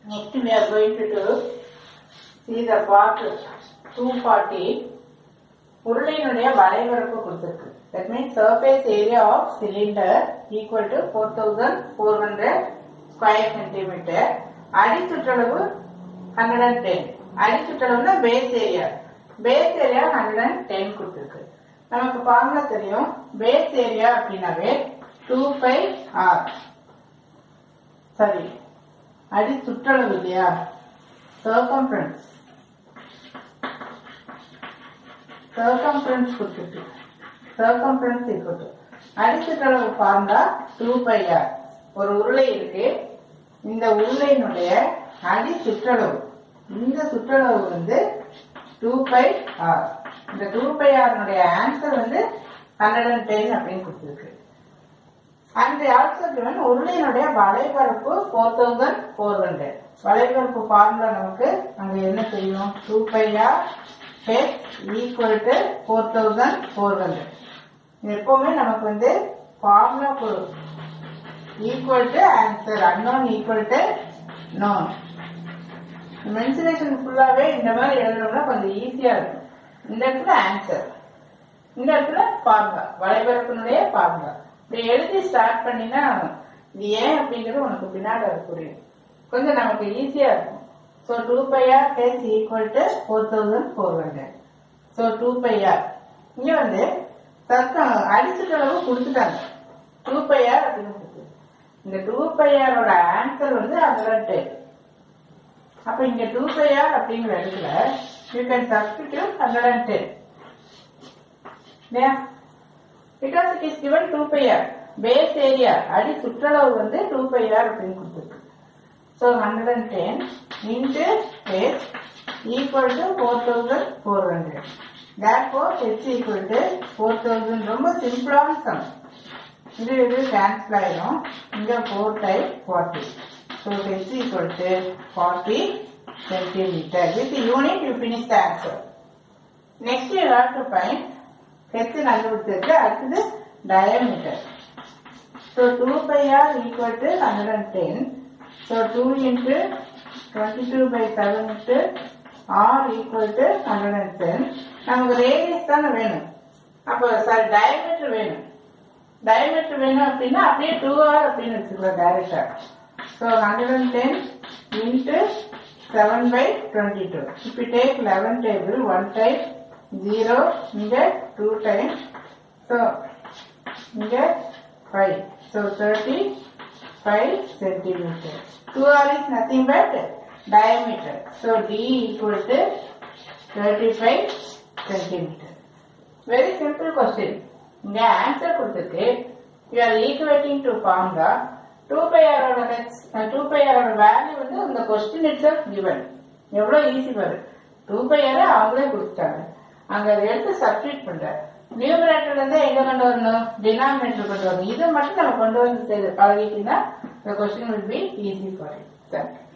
Next we are going to do see the part 240 உருளையினுடைய வளைவரப்பு கொடுத்திருக்கு that means surface area of cylinder equal to 4400 square centimeter அடி சுற்றளவு 110 அடி சுற்றளவுனா base area base area 110 கொடுத்திருக்கு நமக்கு formula தெரியும் பேஸ் ஏரியா அப்படின்னாவே 2 பை ஆர் சரி அடி சுற்றளவு இல்லையா சர்க்கம்ஃபரன்ஸ் சர்க்கம்ஃபரன்ஸ் கொடுத்துட்டு சர்க்கம்ஃபரன்ஸ் இருக்கட்டு அடி சுற்றளவு ஃபார்முலா டூ பை ஆர் ஒரு உருளை இருக்கு இந்த உருளையினுடைய அடி சுற்றளவு இந்த சுற்றளவு வந்து டூ பை ஆர் இந்த டூ பை ஆர்னுடைய ஆன்சர் வந்து ஹண்ட்ரட் அண்ட் டென் அப்படின்னு கொடுத்துருக்கு அண்ட் ஆல்சோ given உருளையினுடைய வளைபரப்பு ஃபோர் தௌசண்ட் ஃபோர் ஹண்ட்ரட் வளைபரப்பு ஃபார்முலா நமக்கு அங்க என்ன தெரியும் two pi r h equal to four thousand four hundred எப்பவுமே நமக்கு வந்து formula equal to answer unknown equal to known mensuration ஃபுல்லாவே இந்த மாதிரி எழுதணும்னா கொஞ்சம் ஈஸியா இருக்கும் இந்த இடத்துல ஆன்சர் இந்த இடத்துல ஃபார்முலா வளைபரப்பினுடைய ஃபார்முலா இப்படி எழுதி ஸ்டார்ட் பண்ணினா இது ஏன் அப்படிங்கிறது உனக்கு பின்னாடி அது புரியும் கொஞ்சம் நமக்கு ஈஸியா இருக்கும் so two pi r h equal to four thousand four hundred so two pi r இங்க வந்து சர்க்கம் அடிச்சுட்டளவு கொடுத்துட்டாங்க டூ பை ஆர் அப்படின்னு கொடுத்து இந்த டூ பை ஆரோட ஆன்சர் வந்து ஹண்ட்ரட் டென் அப்ப இங்க டூ பை ஆர் அப்படிங்கிற இடத்துல you can substitute hundred and ten இல்லையா because it is given 2 pi r base area அடி சுற்றளவு வந்து 2 பை ஆர் அப்படின்னு கொடுத்துருக்கு so hundred and ten into h equal to four thousand four hundred therefore h equal to four thousand ரொம்ப சிம்பிளான sum இது இது கேன்சல் ஆயிரும் இங்க four type forty so h equal to forty centimetre with unit you finish the answer next you have to find h கண்டுபிடிச்சிருக்கு அடுத்தது diameter so two pi r equal to hundred and ten so two into twenty two by seven into r equal to hundred and ten நமக்கு radius தானே வேணும் அப்போ sorry diameter வேணும் diameter வேணும் அப்படின்னா அப்படியே டூ ஆர் அப்படின்னு வச்சுக்கலாம் டைரக்டா so hundred and ten into seven by twenty two இப்போ take eleven table one type zero இங்க டூ டைம் ஸோ இங்க five so thirty five centimetre two r is nothing but diameter. So D equal to 35 centimeter. Very simple question. இங்க answer கொடுத்துருக்கு you are equating to formula two pi ஆரோட two pi ஆரோட value வந்து இந்த question it's of given எவ்வளவு easy பாரு two pi ஆரை அவங்களே கொடுத்துட்டாங்க அங்க அதை எடுத்து சப்ஸ்டியூட் பண்ற நியூமரேட்டர்ல இருந்து எங்க கொண்டு வரணும் டினாமினேட்டர் கொண்டு வரணும் இதை மட்டும் நம்ம கொண்டு வந்து செய்து பழகிட்டீங்கன்னா the question will be easy for you. Thank you.